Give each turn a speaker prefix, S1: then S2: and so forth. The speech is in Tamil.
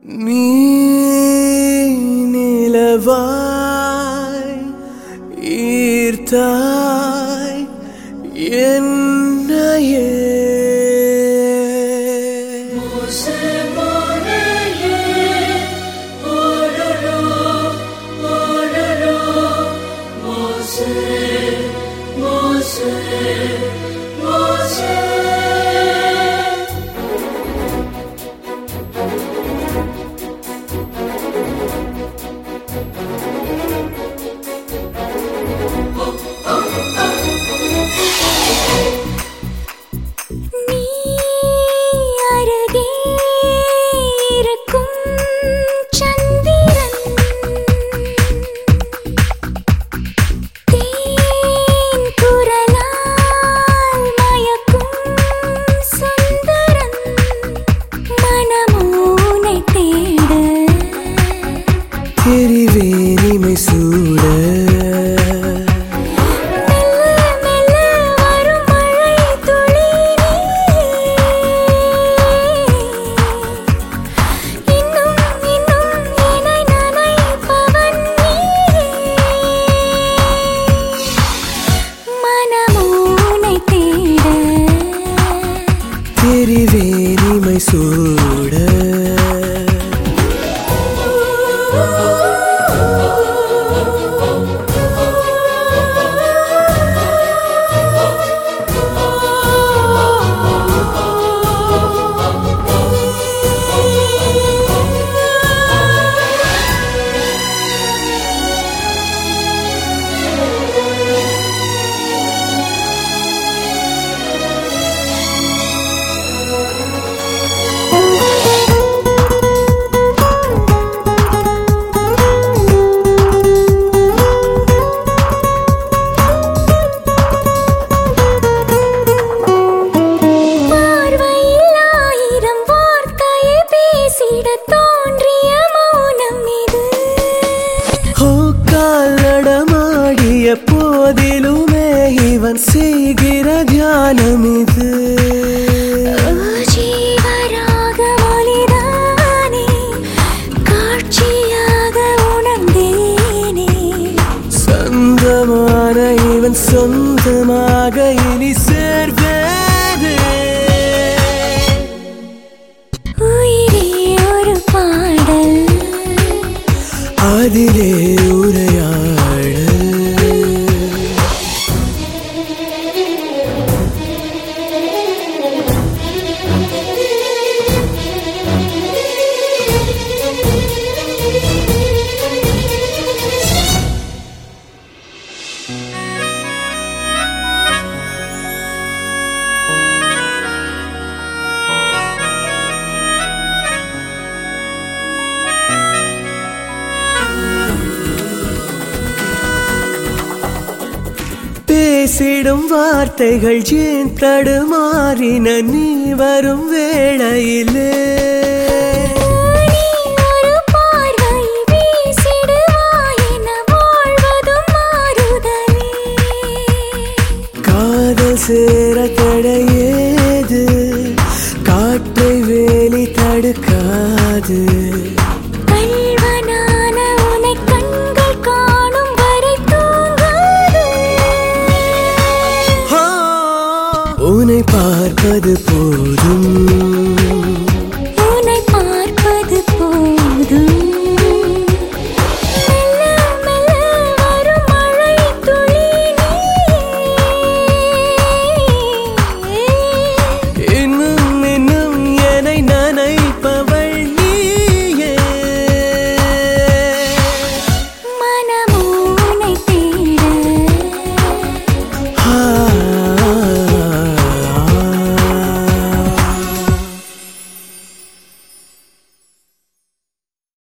S1: நீ நிலவாய் ஈர்த்தாய் என்னையே
S2: நீ அருகே இருக்கும் சந்திரன் தேன் குரலால் மயக்கும் சுந்தரன் மனமோனை தேட
S1: தெரிவேனிமை சூட
S2: மெல்ல மெல்ல வரும் மழை துளி இன்னும் இன்னும் என்னை நனைப்பவன் மனமோனை தேட
S1: தெரிவேனிமை சூட
S2: பார்வையில் ஆயிரம் வார்த்தையை பேசிடத் தோன்றிய மௌனம் இது
S1: ஓ காலடமாடிய போதிலுமே இவன் செய்கிற தியானம் இது
S2: ஜீவராக ஒளிதானே காட்சியாக உணர்ந்தேனே
S1: சொந்தமான இவன் சொந்தமாக இனி சேர்வேனே
S2: உயிரே ஒரு பாடல்
S1: அதிலே உரையாடல் பேசிடும் வார்த்தைகள் ஏன் தடுமாறின நீ வரும் வேளையிலே
S2: நீ ஒரு பார்வை வீசிடுவாய் என வாழ்வதும் மாறுதலே
S1: காதல் சேர தடையேது காற்றை வேலி தடுக்காது
S2: கல்வனான உனை கண்கள் காணும் வரை தூங்காது
S1: ஆ, உன்னை பார்ப்பது போதும்